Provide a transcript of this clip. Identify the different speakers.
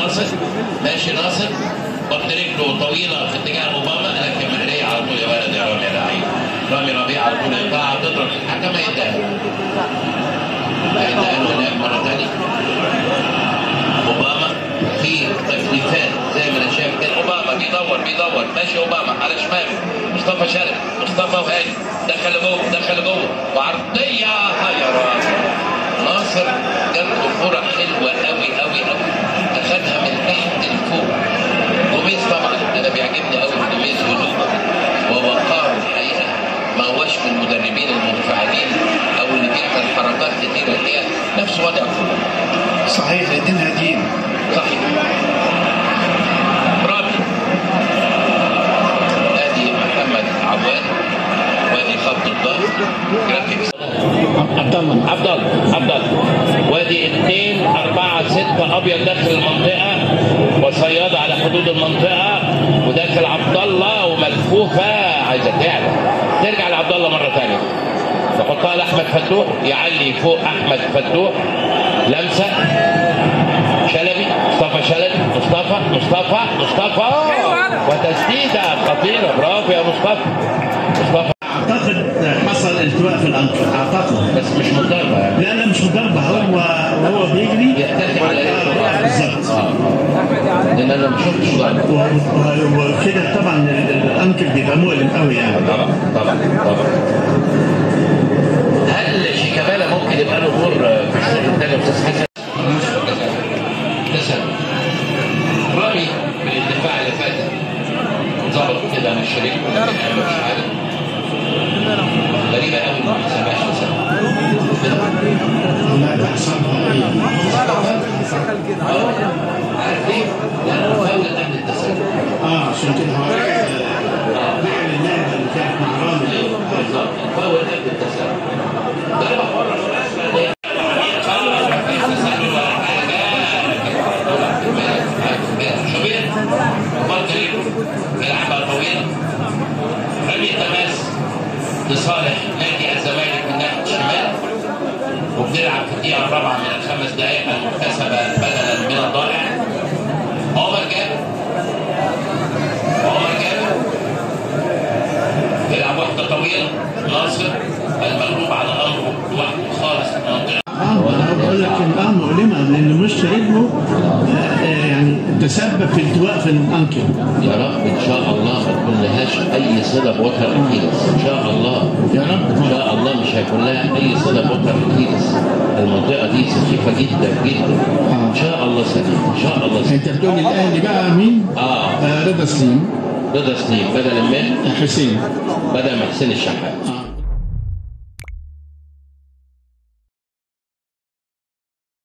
Speaker 1: ناصر ماشي ناصر قمت رجله طويله في اتجاه اوباما لكن مهريه على طول يا ولد يا رامي يا لعيب رامي ربيع على طول يقطعها تضرب الحكم هيديها هيديها له هناك مره ثانيه اوباما في تكليفات زي ما انا شايف كده اوباما بيدور بيدور ماشي اوباما على شماله مصطفى شرقي مصطفى وهاني دخل لجوه دخل لجوه وعرضيه يا راجل ناصر جات له كرة حلوة قوي قوي قوي أخدها من تحت لفوق جوميز طبعا أنا بيعجبني قوي جوميز هدوءه ووقاره الحقيقة ما هوش من المدربين المنفعلين أو اللي بيعمل حركات كتيرة هي نفس وضع كوره
Speaker 2: صحيح الاثنين هاديين
Speaker 1: صحيح رامي ادي محمد عواد وادي خط الضغط جرافيكس عبد الله عبد الله عبد الله وادي اثنين أربعة ستة أبيض داخل المنطقة وصياد على حدود المنطقة وداخل عبد الله وملفوفة عايزة تعلى ترجع لعبد الله مرة ثانية تحطها لأحمد فتوح يعلي فوق أحمد فتوح لمسة شلبي مصطفى شلبي مصطفى مصطفى مصطفى وتسديدة خطيرة برافو يا مصطفى مصطفى
Speaker 2: اعتقد حصل التواء في الانكل اعتقد
Speaker 1: بس مش مضاربة يعني
Speaker 2: لا لا مش مضاربه هو وهو بيجري
Speaker 1: يختفي على رجله
Speaker 2: بالظبط
Speaker 1: اه لان انا ما شفتش ضربه
Speaker 2: و- و- وكده طبعا ال- الانكل بيبقى مؤلم قوي يعني
Speaker 1: طبعا طبعا طبعا هل شيكابالا ممكن يبقى له دور في الشوط الثاني يا استاذ حسن؟ حسن رامي من الدفاع اللي فات ظبط كده مش شريك مش عارف غريبة قوي ما حسبهاش حسن
Speaker 2: لا ده حصلها ايه
Speaker 1: عارف ليه؟ لأنه فاول قبل التسلل
Speaker 2: اه عشان كده هو آه، فعل اللعبه اللي كانت مع رامي
Speaker 1: بالظبط فاول قبل التسلل ضربة بره الأسفل شوبير برضه بيلعبها طويلة رمي تماس لصالح نادي الزمالك من ناحية الشمال وبنلعب في الدقيقة الرابعة من الخمس دقائق المكتسبة بدلا من الضائع عمر جابر عمر جابر يلعب واحدة طويلة ناصر المغلوب على أمره لوحده خالص في المنطقة
Speaker 2: اه انا بقول لك ان اه مؤلمه لان مش رجله آه، آه، يعني تسبب في التواء في الانكل
Speaker 1: يا رب ان شاء الله ما تكون لهاش اي صله بوتر اكيلس ان شاء الله
Speaker 2: يا رب
Speaker 1: ان شاء الله مش هيكون لها اي صله بوتر اكيلس المنطقه دي سخيفه جدا جدا ان شاء الله سليم ان شاء الله سليم
Speaker 2: انت بتقول الاهلي بقى مين؟
Speaker 1: اه
Speaker 2: آه رضا سليم
Speaker 1: رضا سليم بدل من
Speaker 2: حسين
Speaker 1: بدل من حسين الشحات
Speaker 2: آه.